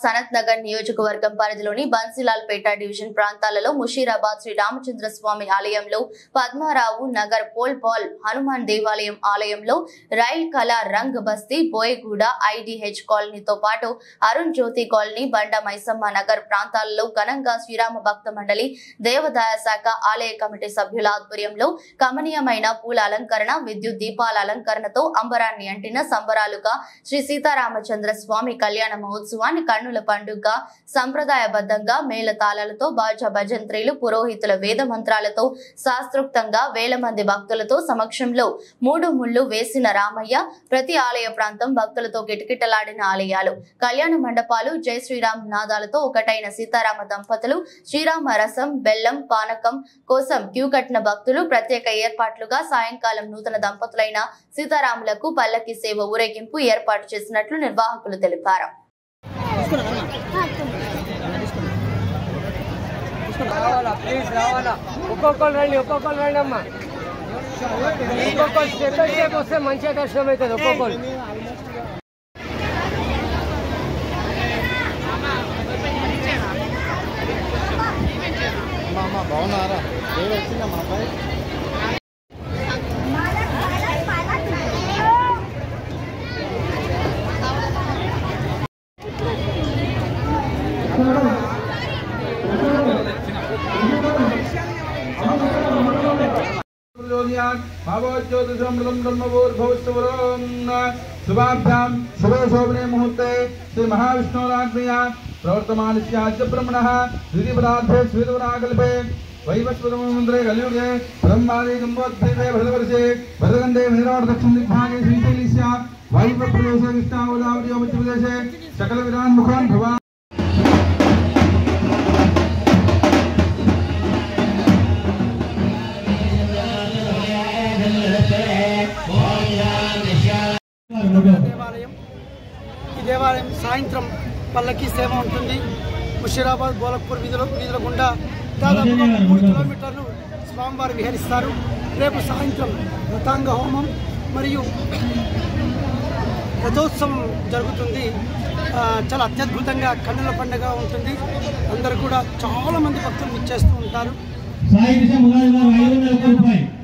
సనత్ నగర్ నియోజకవర్గం పరిధిలోని బన్సీలాల్పేట డివిజన్ ప్రాంతాలలో ముషీరాబాద్ శ్రీ రామచంద్ర స్వామి ఆలయంలో పద్మారావు నగర్ పోల్ పాల్ హనుమాన్ దేవాలయం ఆలయంలో రైల్ కళా రంగ్ బస్తీ బోయగూడ ఐడిహెచ్ కాలనీతో పాటు అరుణ్ జ్యోతి కాలనీ బండ మైసమ్మ నగర్ ప్రాంతాలలో ఘనంగా శ్రీరామ భక్త మండలి దేవాదాయ శాఖ ఆలయ కమిటీ సభ్యుల ఆధ్వర్యంలో కమనీయమైన పూల అలంకరణ విద్యుత్ దీపాల అలంకరణతో అంబరాన్ని అంటిన సంబరాలుగా శ్రీ సీతారామచంద్ర స్వామి కళ్యాణ మహోత్సవాన్ని కన్నుల పండుగ సంప్రదాయబద్ధంగా మేళ తాళాలతో బాజా భజంత్రీలు పురోహితుల వేద మంత్రాలతో శాస్త్రోక్తంగా వేల మంది భక్తులతో సమక్షంలో మూడు ముళ్ళు వేసిన రామయ్య ప్రతి ఆలయ ప్రాంతం భక్తులతో కిటకిటలాడిన ఆలయాలు కళ్యాణ మండపాలు జై శ్రీరామ్ నాదాలతో ఒకటైన సీతారామ దంపతులు శ్రీరామ రసం బెల్లం పానకం కోసం క్యూ కట్టిన భక్తులు ప్రత్యేక ఏర్పాట్లుగా సాయంకాలం నూతన దంపతులైన సీతారాములకు పల్లకి సేవ ఊరేగింపు ఏర్పాటు చేసినట్లు నిర్వాహకులు తెలిపారు రావాలా ప్లీజ్ రావాలా ఒక్కొక్కరు రండి ఒక్కొక్కరు రండి అమ్మా ఒక్కొక్కరు స్టెప్ బై స్టెప్ వస్తే మంచిగా దర్శనం అవుతుంది ఒక్కొక్కరు బాగున్నారా ఏడు వచ్చిందా మా అబ్బాయి भावोज्योतिषमृतं ब्रह्मभूर्भवस्तुवरों शुभाभ्यां शुभे शोभने मुहूर्ते श्री महाविष्णोराज्ञया प्रवर्तमानस्याद्य ब्रह्मणः द्वितीयपदार्थे श्वेतवराकल्पे वैवस्वतमन्त्रे कलियुगे ब्रह्मादि गम्भोद्भेदे भरतवर्षे भरतगन्धे मेरोर्दक्षिण दिग्भागे श्रीशैलस्य वायुप्रदेशे कृष्णागोदावरी मध्यप्रदेशे सकलविरान् मुखान् भवान् దేవాలయం ఈ దేవాలయం సాయంత్రం పల్లకి సేవ ఉంటుంది ముషీరాబాద్ గోలక్పూర్ వీధుల వీధుల గుండా దాదాపుగా మూడు కిలోమీటర్లు స్వామివారు విహరిస్తారు రేపు సాయంత్రం రథాంగ హోమం మరియు రథోత్సవం జరుగుతుంది ఆ, చాలా అత్యద్భుతంగా కన్నుల పండుగ ఉంటుంది అందరూ కూడా చాలా మంది భక్తులు ఇచ్చేస్తూ ఉంటారు సాయి కృష్ణ ముగాది గారు ఐదు వందల రూపాయలు